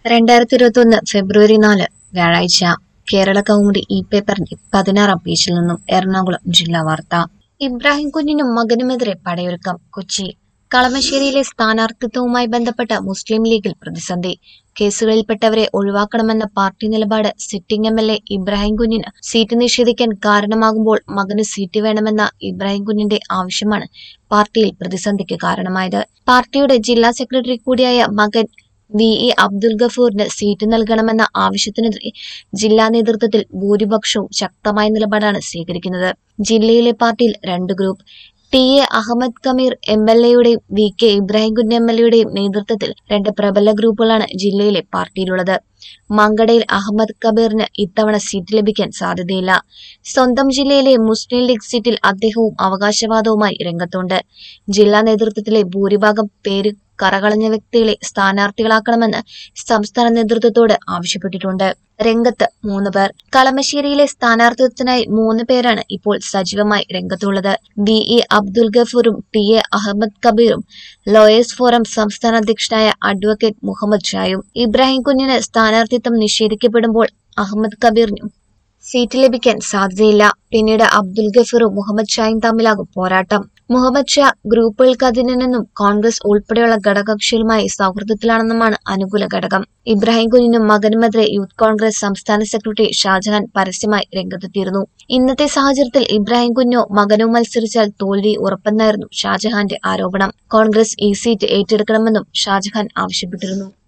രണ്ടായിരത്തി ഇരുപത്തി ഒന്ന് ഫെബ്രുവരി നാല് വ്യാഴാഴ്ച കേരള കൗമുദി ഇ പേപ്പറിന്റെ പതിനാറാം പേജിൽ നിന്നും എറണാകുളം ജില്ലാ വാർത്ത ഇബ്രാഹിം കുഞ്ഞിനും മകനുമെതിരെ പടയൊരുക്കം കൊച്ചി കളമശ്ശേരിയിലെ സ്ഥാനാർത്ഥിത്വവുമായി ബന്ധപ്പെട്ട മുസ്ലിം ലീഗിൽ പ്രതിസന്ധി കേസുകളിൽപ്പെട്ടവരെ ഒഴിവാക്കണമെന്ന പാർട്ടി നിലപാട് sitting M L A Ibrahim കുഞ്ഞിന് സീറ്റ് നിഷേധിക്കാൻ കാരണമാകുമ്പോൾ മകന് സീറ്റ് വേണമെന്ന ഇബ്രാഹിം കുഞ്ഞിന്റെ ആവശ്യമാണ് പാർട്ടിയിൽ പ്രതിസന്ധിക്ക് കാരണമായത് പാർട്ടിയുടെ ജില്ലാ സെക്രട്ടറി കൂടിയായ മകൻ വി ഇ അബ്ദുൽ ഗഫൂറിന് സീറ്റ് നൽകണമെന്ന ആവശ്യത്തിനെതിരെ ജില്ലാ നേതൃത്വത്തിൽ ഭൂരിപക്ഷവും ശക്തമായ നിലപാടാണ് സ്വീകരിക്കുന്നത് ജില്ലയിലെ പാർട്ടിയിൽ രണ്ട് group T A Ahmed Kabir M L എയുടെയും V K Ibrahim Kunju M L എയുടെയും നേതൃത്വത്തിൽ രണ്ട് പ്രബല ഗ്രൂപ്പുകളാണ് ജില്ലയിലെ പാർട്ടിയിലുള്ളത് മങ്കടയിൽ അഹമ്മദ് കബീറിന് ഇത്തവണ സീറ്റ് ലഭിക്കാൻ സാധ്യതയില്ല സ്വന്തം ജില്ലയിലെ മുസ്ലിം ലീഗ് സീറ്റിൽ അദ്ദേഹവും അവകാശവാദവുമായി രംഗത്തുണ്ട് ജില്ലാ നേതൃത്വത്തിലെ ഭൂരിഭാഗം പേര് കറകളഞ്ഞ വ്യക്തികളെ സ്ഥാനാർത്ഥികളാക്കണമെന്ന് സംസ്ഥാന നേതൃത്വത്തോട് ആവശ്യപ്പെട്ടിട്ടുണ്ട് രംഗത്ത് മൂന്ന് പേർ കളമശ്ശേരിയിലെ സ്ഥാനാർത്ഥിത്വത്തിനായി മൂന്ന് പേരാണ് ഇപ്പോൾ സജീവമായി രംഗത്തുള്ളത് ബി ഇ അബ്ദുൽ ഗഫൂറും ടി എ അഹമ്മദ് കബീറും ലോയേഴ്സ് ഫോറം സംസ്ഥാന അധ്യക്ഷനായ അഡ്വക്കേറ്റ് മുഹമ്മദ് ഷായും ഇബ്രാഹിം കുഞ്ഞിന് സ്ഥാനാർത്ഥിത്വം നിഷേധിക്കപ്പെടുമ്പോൾ അഹമ്മദ് കബീറിനും സീറ്റ് ലഭിക്കാൻ സാധ്യതയില്ല പിന്നീട് അബ്ദുൽ ഗഫീറും മുഹമ്മദ് ഷായും തമ്മിലാകും പോരാട്ടം മുഹമ്മദ് ഷാ ഗ്രൂപ്പുകൾക്കതിനെന്നും കോൺഗ്രസ് ഉൾപ്പെടെയുള്ള ഘടകകക്ഷികളുമായി സൗഹൃദത്തിലാണെന്നുമാണ് അനുകൂല ഘടകം ഇബ്രാഹിം കുഞ്ഞിനും മകനുമെതിരെ യൂത്ത് കോൺഗ്രസ് സംസ്ഥാന സെക്രട്ടറി ഷാജഹാൻ പരസ്യമായി രംഗത്തെത്തിയിരുന്നു ഇന്നത്തെ സാഹചര്യത്തിൽ ഇബ്രാഹിം കുഞ്ഞോ മകനോ മത്സരിച്ചാൽ തോൽവി ഉറപ്പെന്നായിരുന്നു ഷാജഹാന്റെ ആരോപണം കോൺഗ്രസ് ഈ സീറ്റ് ഏറ്റെടുക്കണമെന്നും ഷാജഹാൻ ആവശ്യപ്പെട്ടിരുന്നു